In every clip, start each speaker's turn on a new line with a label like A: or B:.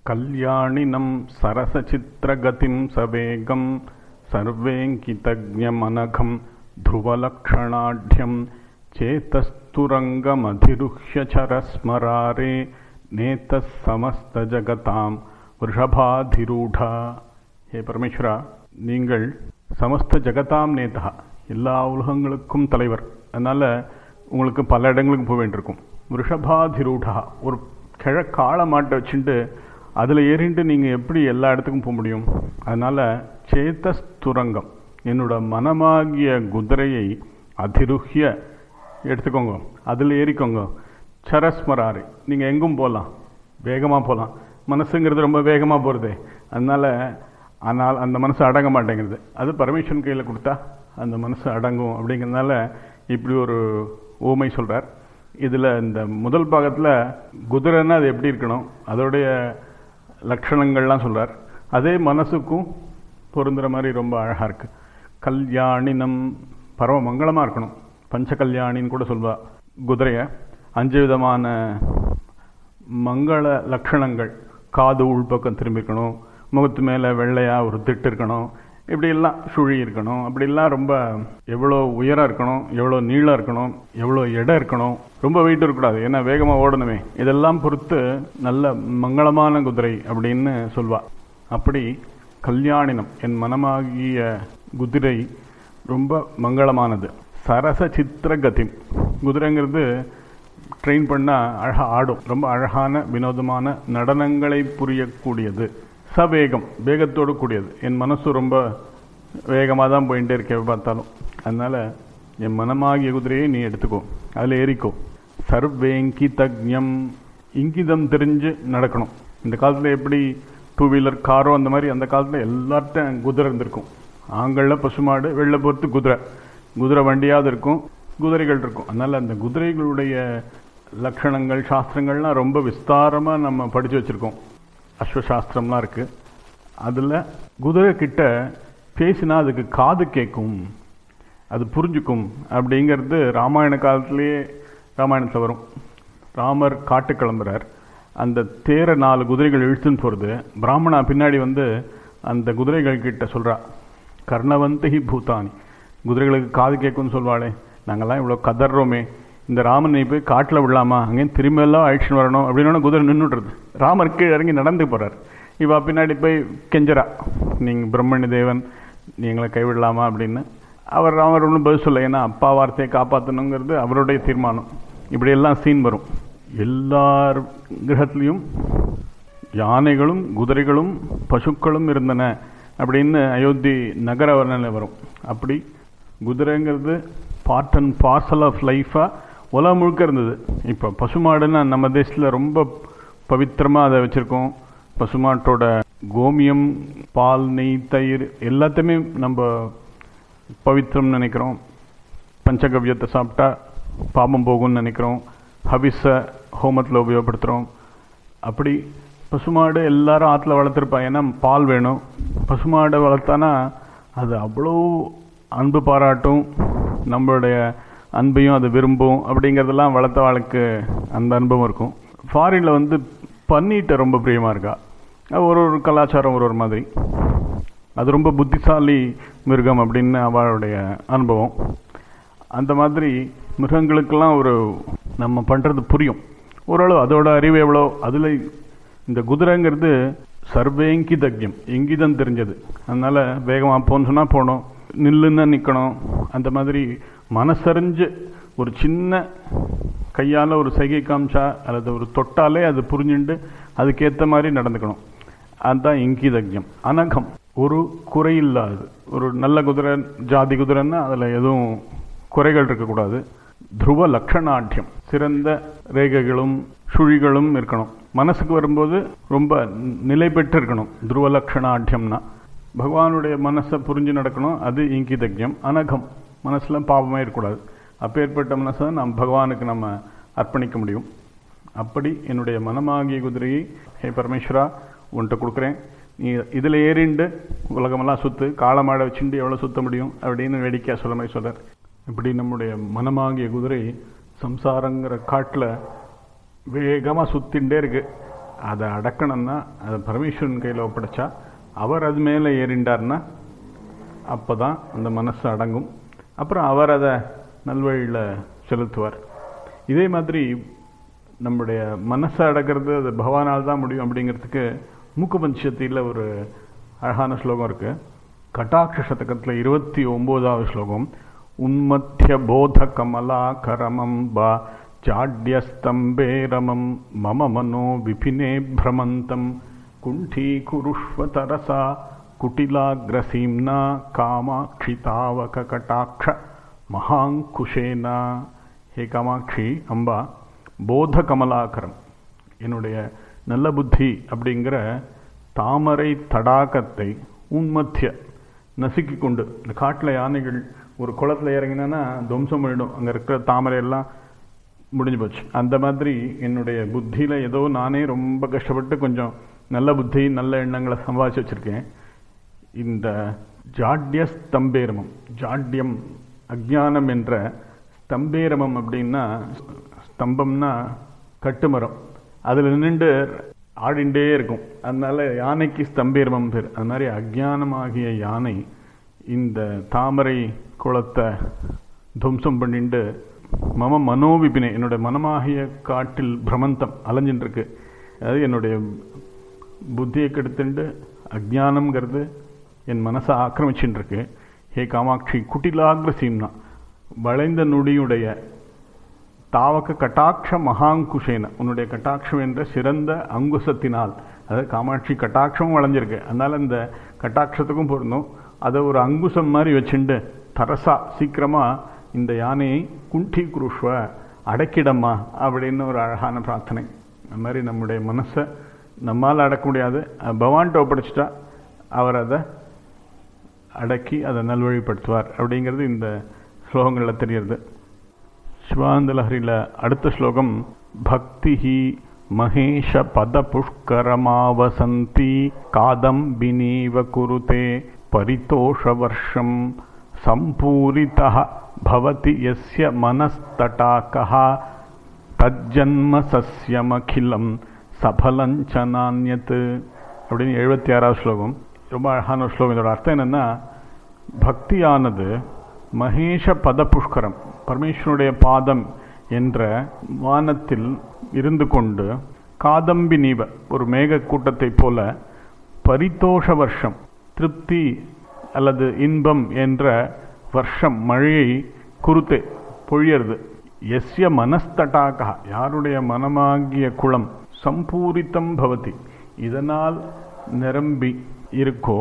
A: कल्याणिनं सरसचित्रगतिं सवेगं सर्वेङ्कितज्ञमनघं ध्रुवलक्षणाढ्यं चेतस्तुरङ्गमधिरुह्य चरस्मरारे नेतः समस्तजगतां वृषभाधिरूढा ஹே பரமேஸ்வரா நீங்கள் சமஸ்த ஜெகதாம் நேதா எல்லா உலகங்களுக்கும் தலைவர் அதனால் உங்களுக்கு பல இடங்களுக்கு போக வேண்டியிருக்கும் ரிஷபாதிரூடா ஒரு கிழக்கால மாட்டை வச்சுட்டு அதில் ஏறிண்டு நீங்கள் எப்படி எல்லா இடத்துக்கும் போக முடியும் அதனால் சேதஸ்துரங்கம் என்னோட மனமாகிய குதிரையை அதிருஹ்ய எடுத்துக்கோங்க அதில் ஏறிக்கோங்க சரஸ்மராறு நீங்கள் எங்கும் போகலாம் வேகமாக போகலாம் மனசுங்கிறது ரொம்ப வேகமாக போகிறது அதனால் ஆனால் அந்த மனசு அடங்க மாட்டேங்கிறது அது பரமேஸ்வரன் கையில் கொடுத்தா அந்த மனசு அடங்கும் அப்படிங்கிறதுனால இப்படி ஒரு ஊமை சொல்கிறார் இதில் இந்த முதல் பாகத்தில் குதிரைன்னா அது எப்படி இருக்கணும் அதோடைய லட்சணங்கள்லாம் சொல்கிறார் அதே மனசுக்கும் பொருந்துகிற மாதிரி ரொம்ப அழகாக இருக்குது கல்யாணினம் பரம மங்களமாக இருக்கணும் பஞ்ச கல்யாணின்னு கூட சொல்வா குதிரையை அஞ்சு விதமான மங்கள லட்சணங்கள் காது உள்பக்கம் திரும்பியிருக்கணும் முகத்து மேலே வெள்ளையாக ஒரு திட்டு இருக்கணும் இப்படியெல்லாம் சுழி இருக்கணும் அப்படிலாம் ரொம்ப எவ்வளோ உயரம் இருக்கணும் எவ்வளோ நீளம் இருக்கணும் எவ்வளோ இடம் இருக்கணும் ரொம்ப வெயிட் இருக்கக்கூடாது ஏன்னா வேகமாக ஓடணுமே இதெல்லாம் பொறுத்து நல்ல மங்களமான குதிரை அப்படின்னு சொல்வா அப்படி கல்யாணினம் என் மனமாகிய குதிரை ரொம்ப மங்களமானது சரச சித்திரகதி குதிரைங்கிறது ட்ரெயின் பண்ணால் அழகாக ஆடும் ரொம்ப அழகான வினோதமான நடனங்களை புரியக்கூடியது சவேகம் வேகத்தோடு கூடியது என் மனசு ரொம்ப வேகமாக தான் போயிட்டே இருக்க பார்த்தாலும் அதனால் என் மனமாகிய குதிரையை நீ எடுத்துக்கோ அதில் ஏறிக்கோ சர்வேங்கி தக்ஞம் இங்கிதம் தெரிஞ்சு நடக்கணும் இந்த காலத்தில் எப்படி டூ வீலர் காரோ அந்த மாதிரி அந்த காலத்தில் எல்லார்ட்டும் குதிரை இருந்திருக்கும் ஆங்களில் பசுமாடு வெள்ளை பொறுத்து குதிரை குதிரை வண்டியாவது இருக்கும் குதிரைகள் இருக்கும் அதனால் அந்த குதிரைகளுடைய லட்சணங்கள் சாஸ்திரங்கள்லாம் ரொம்ப விஸ்தாரமாக நம்ம படித்து வச்சுருக்கோம் அஸ்வசாஸ்திரம்லாம் இருக்குது அதில் குதிரை கிட்ட பேசினா அதுக்கு காது கேட்கும் அது புரிஞ்சுக்கும் அப்படிங்கிறது ராமாயண காலத்திலேயே ராமாயணத்தில் வரும் ராமர் காட்டு கிளம்புறார் அந்த தேரை நாலு குதிரைகள் இழுத்துன்னு போகிறது பிராமணா பின்னாடி வந்து அந்த குதிரைகள் கிட்ட சொல்கிறா கர்ணவந்தகி பூதானி குதிரைகளுக்கு காது கேட்கும்னு சொல்வாளே நாங்கள்லாம் இவ்வளோ கதறோமே இந்த ராமனை போய் காட்டில் விடலாமா அங்கேயும் திரும்பியெல்லாம் அழிச்சுன்னு வரணும் அப்படின்னு குதிரை நின்றுடுறது ராமர் கீழே இறங்கி நடந்து போகிறார் இவா பின்னாடி போய் கெஞ்சரா நீங்கள் பிரம்மணி தேவன் நீங்களை கைவிடலாமா அப்படின்னு அவர் ராமர் ஒன்றும் பதில் சொல்ல ஏன்னா அப்பா வார்த்தையை காப்பாற்றணுங்கிறது அவருடைய தீர்மானம் இப்படியெல்லாம் சீன் வரும் எல்லார் கிரகத்துலேயும் யானைகளும் குதிரைகளும் பசுக்களும் இருந்தன அப்படின்னு அயோத்தி நகர வர்ணனை வரும் அப்படி குதிரைங்கிறது பார்ட் அண்ட் பார்சல் ஆஃப் லைஃபாக உலகம் முழுக்க இருந்தது இப்போ பசுமாடுன்னா நம்ம தேசத்தில் ரொம்ப பவித்திரமாக அதை வச்சுருக்கோம் பசுமாட்டோட கோமியம் பால் நெய் தயிர் எல்லாத்தையுமே நம்ம பவித்திரம்னு நினைக்கிறோம் பஞ்சகவ்யத்தை சாப்பிட்டா பாபம் போகும்னு நினைக்கிறோம் ஹவிஸை ஹோமத்தில் உபயோகப்படுத்துகிறோம் அப்படி பசுமாடு எல்லாரும் ஆற்றுல வளர்த்துருப்பா ஏன்னா பால் வேணும் பசுமாடை வளர்த்தானா அது அவ்வளோ அன்பு பாராட்டும் நம்மளுடைய அன்பையும் அது விரும்பும் அப்படிங்கிறதெல்லாம் வளர்த்த வாழ்க்கை அந்த அன்பும் இருக்கும் ஃபாரினில் வந்து பன்னிட்ட ரொம்ப பிரியமாக இருக்கா ஒரு ஒரு கலாச்சாரம் ஒரு ஒரு மாதிரி அது ரொம்ப புத்திசாலி மிருகம் அப்படின்னு அவளுடைய அனுபவம் அந்த மாதிரி மிருகங்களுக்கெல்லாம் ஒரு நம்ம பண்ணுறது புரியும் ஓரளவு அதோட அறிவு எவ்வளோ அதில் இந்த குதிரைங்கிறது சர்வேங்கி தக்கியம் இங்கிதம் தெரிஞ்சது அதனால் வேகமாக போன்னு சொன்னால் போகணும் நில்லுன்னு நிற்கணும் அந்த மாதிரி மனசறிஞ்சு ஒரு சின்ன கையால் ஒரு சைகை காமிச்சா அல்லது ஒரு தொட்டாலே அது புரிஞ்சுண்டு அதுக்கேற்ற மாதிரி நடந்துக்கணும் அதுதான் இங்கிதக்யம் அனகம் ஒரு குறையில்லாது ஒரு நல்ல குதிரை ஜாதி குதிரைன்னா அதில் எதுவும் குறைகள் இருக்கக்கூடாது துருவ லக்ஷணாட்டியம் சிறந்த ரேகைகளும் சுழிகளும் இருக்கணும் மனசுக்கு வரும்போது ரொம்ப நிலை பெற்று இருக்கணும் துருவ லக்ஷணாட்டியம்னா பகவானுடைய மனசை புரிஞ்சு நடக்கணும் அது இங்கிதக்யம் அனகம் மனசில் பாவமே இருக்கக்கூடாது அப்பேற்பட்ட மனசை நாம் பகவானுக்கு நம்ம அர்ப்பணிக்க முடியும் அப்படி என்னுடைய மனமாகிய குதிரையை ஹே பரமேஸ்வரா உன்கிட்ட கொடுக்குறேன் நீ இதில் ஏறிண்டு உலகமெல்லாம் சுற்று காலமாட வச்சுட்டு எவ்வளோ சுற்ற முடியும் அப்படின்னு வேடிக்கையாக சொல்ல மாதிரி சொல்கிறார் இப்படி நம்முடைய மனமாகிய குதிரை சம்சாரங்கிற காட்டில் வேகமாக சுற்றிகிட்டே இருக்கு அதை அடக்கணும்னா அதை பரமேஸ்வரன் கையில் ஒப்படைச்சா அவர் அது மேலே ஏறிண்டார்னா அப்போ தான் அந்த மனசு அடங்கும் அப்புறம் அவர் அதை நல்வழியில் செலுத்துவார் இதே மாதிரி நம்முடைய மனசை அடக்கிறது அது பகவானால் தான் முடியும் அப்படிங்கிறதுக்கு மூக்கு பஞ்சத்தில் ஒரு அழகான ஸ்லோகம் இருக்கு கட்டாட்ச சதகத்தில் இருபத்தி ஒம்போதாவது ஸ்லோகம் உன்மத்திய போத கமலாகரமம் பா ஜாட்யஸ்தம்பேரமம் மம மனோ விபினே பிரமந்தம் குண்டீகுருஷ்வ தரசா குட்டிலாகிரசீம்னா காமாட்சி தாவக கட்டாட்ச மகாங்குஷேனா ஹே காமாட்சி அம்பா போத கமலாகரம் என்னுடைய நல்ல புத்தி அப்படிங்கிற தாமரை தடாகத்தை உன்மத்திய நசுக்கி கொண்டு இந்த காட்டில் யானைகள் ஒரு குளத்தில் இறங்கினா துவம்சம் பண்ணிடும் அங்கே இருக்கிற தாமரை எல்லாம் முடிஞ்சு போச்சு அந்த மாதிரி என்னுடைய புத்தியில் ஏதோ நானே ரொம்ப கஷ்டப்பட்டு கொஞ்சம் நல்ல புத்தி நல்ல எண்ணங்களை சம்பாதிச்சு வச்சுருக்கேன் இந்த ஜாட்ய ஸ்தம்பேரமம் ஜாட்யம் அஜானம் என்ற ஸ்தம்பேரமம் அப்படின்னா ஸ்தம்பம்னா கட்டுமரம் அதில் நின்று ஆடிண்டே இருக்கும் அதனால யானைக்கு ஸ்தம்பேரமம் பேர் அது மாதிரி அஜானமாகிய யானை இந்த தாமரை குளத்தை துவம்சம் பண்ணிட்டு மம மனோவிபினை என்னுடைய மனமாகிய காட்டில் பிரமந்தம் அலைஞ்சின்னு இருக்கு அதாவது என்னுடைய புத்தியை கெடுத்துண்டு அஜானம்ங்கிறது என் மனசை ஆக்கிரமிச்சுட்டு இருக்கு ஹே காமாட்சி குட்டிலாகிரசீம்னா வளைந்த நொடியுடைய தாவக கட்டாட்ச மகாங்குஷேன உன்னுடைய கட்டாட்சம் என்ற சிறந்த அங்குசத்தினால் அதாவது காமாட்சி கட்டாட்சமும் வளைஞ்சிருக்கு அதனால இந்த கட்டாட்சத்துக்கும் பொருந்தும் அதை ஒரு அங்குசம் மாதிரி வச்சுண்டு தரசா சீக்கிரமா இந்த யானையை குண்டி குருஷ்வ அடக்கிடம்மா அப்படின்னு ஒரு அழகான பிரார்த்தனை அது மாதிரி நம்முடைய மனசை நம்மால் அடக்க முடியாது பகவான்கிட்ட ஒப்படைச்சிட்டா அவர் அதை அடக்கி அதை நல்வழிப்படுத்துவார் அப்படிங்கிறது இந்த ஸ்லோகங்களில் தெரியுது சிவானந்தலஹரியில் அடுத்த ஸ்லோகம் பக்தி மகேஷ பத புஷ்கரமாவசந்தி காதம்பினீவ குருதே பரிதோஷவர்ஷம் சம்பூரிதா பவதி யஸ்ய மனஸ்தடாகः தஜ்ஜன்ம சஸ்யமகிலம் சபலஞ்ச நானியத் அப்படின்னு எழுபத்தி ஆறாவது ஸ்லோகம் ரொம்ப அழகான ஒரு ஸ்லோகம் இதோட அர்த்தம் என்னென்னா பக்தியானது மகேஷ பத புஷ்கரம் பரமேஸ்வருடைய பாதம் என்ற வானத்தில் இருந்து கொண்டு காதம்பி நீவ ஒரு மேக கூட்டத்தை போல பரிதோஷ வருஷம் திருப்தி அல்லது இன்பம் என்ற வருஷம் மழையை குருத்தே பொழியறது எஸ்ய மனஸ்தட்டாக யாருடைய மனமாகிய குளம் சம்பூரித்தம் பவதி இதனால் நிரம்பி இருக்கோ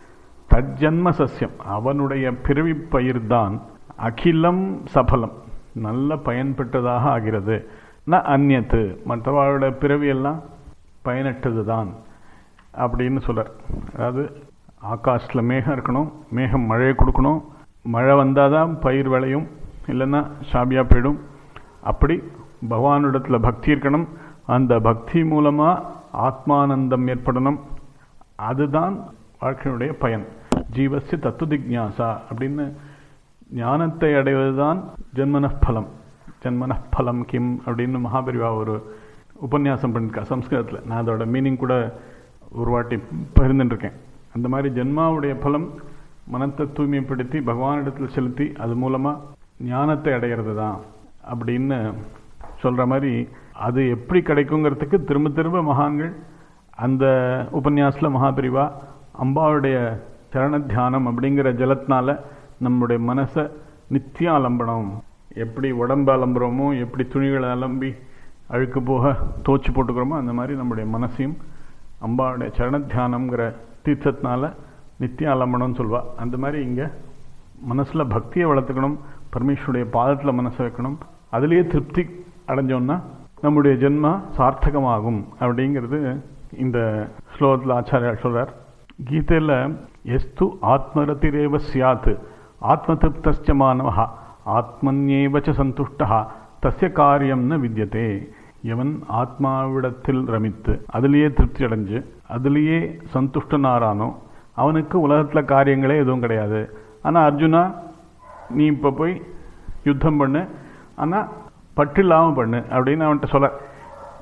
A: தஜ்ஜன்ம சஸ்யம் அவனுடைய பிறவி பயிர்தான் அகிலம் சபலம் நல்ல பயன்பெற்றதாக ஆகிறது ந அந்நத்து மற்றவர்களோட பிறவியெல்லாம் பயனற்றது தான் அப்படின்னு சொல்கிறார் அதாவது ஆகாஷில் மேகம் இருக்கணும் மேகம் மழையை கொடுக்கணும் மழை வந்தால் தான் பயிர் விளையும் இல்லைன்னா சாபியாக போயிடும் அப்படி பகவானிடத்தில் பக்தி இருக்கணும் அந்த பக்தி மூலமாக ஆத்மானந்தம் ஏற்படணும் அதுதான் வாழ்க்கையினுடைய பயன் ஜீவசி தத்துவ ஜிக்ஞாசா அப்படின்னு ஞானத்தை அடைவது தான் ஜென்மனஃபலம் ஜென்மனஃபலம் கிம் அப்படின்னு மகாபெரிவா ஒரு உபன்யாசம் பண்ணியிருக்கா சம்ஸ்கிருதத்தில் நான் அதோட மீனிங் கூட ஒரு வாட்டி பகிர்ந்துட்டுருக்கேன் அந்த மாதிரி ஜென்மாவுடைய பலம் மனத்தை தூய்மைப்படுத்தி பகவானிடத்தில் செலுத்தி அது மூலமாக ஞானத்தை அடையிறது தான் அப்படின்னு சொல்கிற மாதிரி அது எப்படி கிடைக்குங்கிறதுக்கு திரும்ப திரும்ப மகான்கள் அந்த உபன்யாசில் மகாபிரிவா அம்பாவுடைய சரண தியானம் அப்படிங்கிற ஜலத்தினால நம்முடைய மனசை நித்தியம் அலம்பணும் எப்படி உடம்பு அலம்புறோமோ எப்படி துணிகளை அலம்பி அழுக்கு போக தோச்சு போட்டுக்கிறோமோ அந்த மாதிரி நம்முடைய மனசையும் அம்பாவுடைய சரண தியானம்ங்கிற தீர்த்தத்தினால நித்தியம் அலம்பணும்னு சொல்வா அந்த மாதிரி இங்கே மனசில் பக்தியை வளர்த்துக்கணும் பரமேஸ்வருடைய பாதத்தில் மனசை வைக்கணும் அதுலேயே திருப்தி அடைஞ்சோன்னா நம்முடைய ஜென்மா சார்த்தகமாகும் அப்படிங்கிறது இந்த ஸ்லோகத்தில் ஆச்சாரியார் சொல்கிறார் கீதையில் எஸ்து ஆத்மரதிரேவ சியாத் ஆத்ம திருப்தஸ்ய மாணவா ஆத்மன்யேவச்ச சந்துஷ்டா தஸ்ய காரியம் ந வித்தியதே எவன் ஆத்மாவிடத்தில் ரமித்து அதிலேயே திருப்தி அடைஞ்சு அதிலேயே சந்துஷ்டனாரானோ அவனுக்கு உலகத்தில் காரியங்களே எதுவும் கிடையாது ஆனால் அர்ஜுனா நீ இப்போ போய் யுத்தம் பண்ணு ஆனால் பற்றில்லாமல் பண்ணு அப்படின்னு அவன்கிட்ட சொல்ல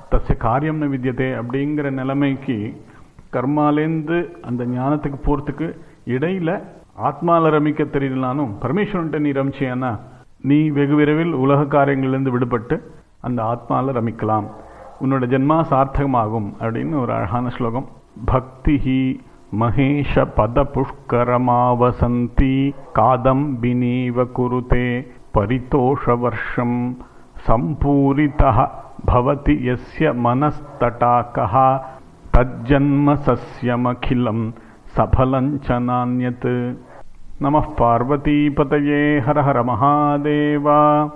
A: தஸ்ய காரியம் ந வித்தியதே அப்படிங்கிற நிலைமைக்கு கர்மாலேருந்து அந்த ஞானத்துக்கு போகிறதுக்கு இடையில ஆத்மால ரமிக்க தெரியலனாலும் பரமேஸ்வரன்ட்ட நீ ரமிச்சியானா நீ வெகு விரைவில் உலக காரியங்கள்லேருந்து விடுபட்டு அந்த ஆத்மால ரமிக்கலாம் உன்னோட ஜென்மா சார்த்தகமாகும் அப்படின்னு ஒரு அழகான ஸ்லோகம் பக்தி மகேஷ பத புஷ்கரமாவசந்தி காதம்பினீவ குருதே பரிதோஷவர்ஷம் சம்பூரிதः भवति यस्य मनस्तटाकः तज्जन्म सस्यमखिलं सफलं च नान्यत् नमः पार्वतीपतये हर हर महादेव